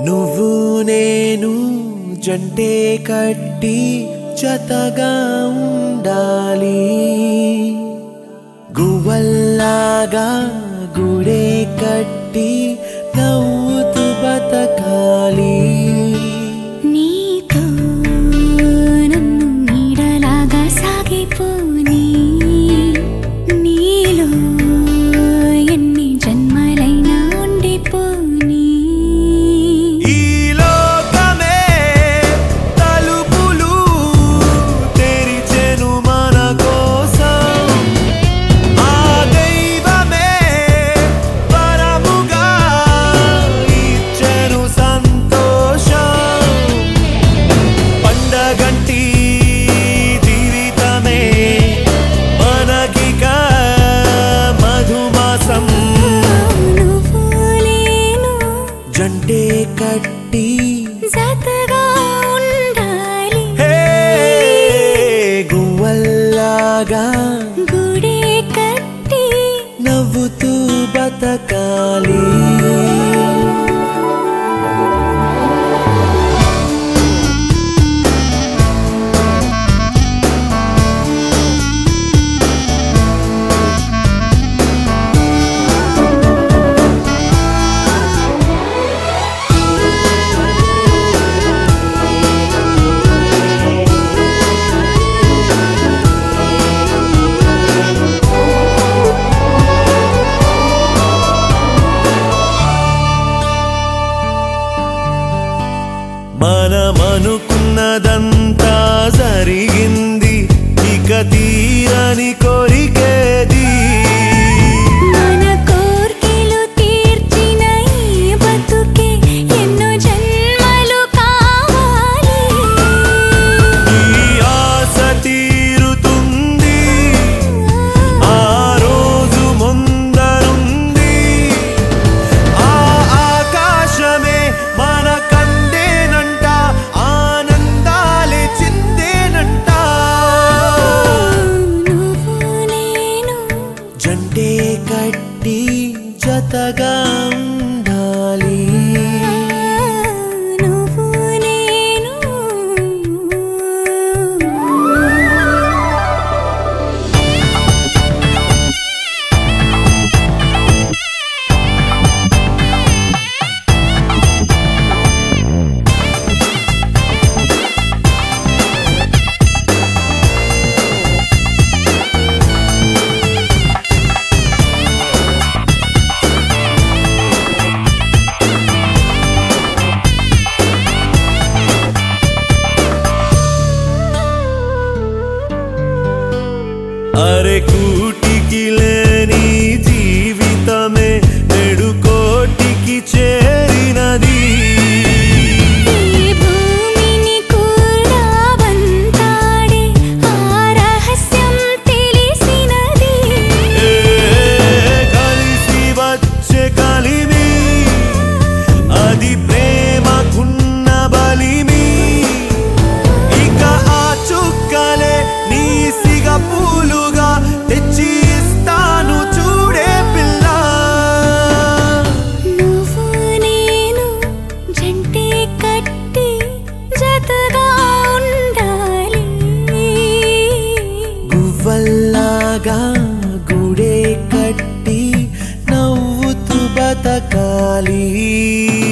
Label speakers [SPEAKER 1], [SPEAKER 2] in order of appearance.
[SPEAKER 1] నువ్వు నేను జంటే కట్టి జతగా ఉండాలి గువ్వల్లాగా గుడే కట్టి నవ్వుతూ బతకాలి
[SPEAKER 2] నీతో నన్ను నీడలాగా సాగిపోని నీలో ఎన్ని జన్మలైనా ఉండిపోని
[SPEAKER 1] ఈ లోకమే తలుపులు తెరిచెను మన కోసం ఆ దైవమే పరముగా ఇచ్చెను సంతోషం పండగంటి జీవితమే మనకిక మధుమాసం
[SPEAKER 2] నువ్వు లేను
[SPEAKER 1] జంటే కట్టి
[SPEAKER 2] జతగా ఉండాలి
[SPEAKER 1] హే గువ్వల్లాగా
[SPEAKER 2] గుడే కట్టి
[SPEAKER 1] నవ్వుతూ బతకాలి మనమనుకున్నదంతా జరిగింది ఇక తీరని కోరికేది
[SPEAKER 2] మన కోర్కెలు తీర్చిన ఈ బతుకే ఎన్నో జన్మలు కావాలి
[SPEAKER 1] ఈ ఆశ తీరుతుంది ఆ రోజు ముందరుంది ఆ ఆకాశమే మన కందేనంట ఆనందాలే చిందేనంట
[SPEAKER 2] నువ్వు నేను
[SPEAKER 1] జంటే కట్టి జతగా ఉండాలి
[SPEAKER 2] నువ్వు నేను
[SPEAKER 1] అరే కూటికి లేని జీవితమే నెడు కోటికి చేరినది
[SPEAKER 2] ఈ భూమిని కూడా వంతాడే ఆ రహస్యం తెలిసినది
[SPEAKER 1] ఏ కలిసి వచ్చే కలిమి అది ప్రేమకున్న బలిమి ఇక ఆ చుక్కలే నీ సిగ పూలుగా తెచ్చి ఇస్తాను చూడే పిల్ల
[SPEAKER 2] నువ్వు నేను జంటే కట్టి జతగా ఉండాలి
[SPEAKER 1] గువ్వల్లాగా గుడే కట్టి నవ్వుతూ బతకాలి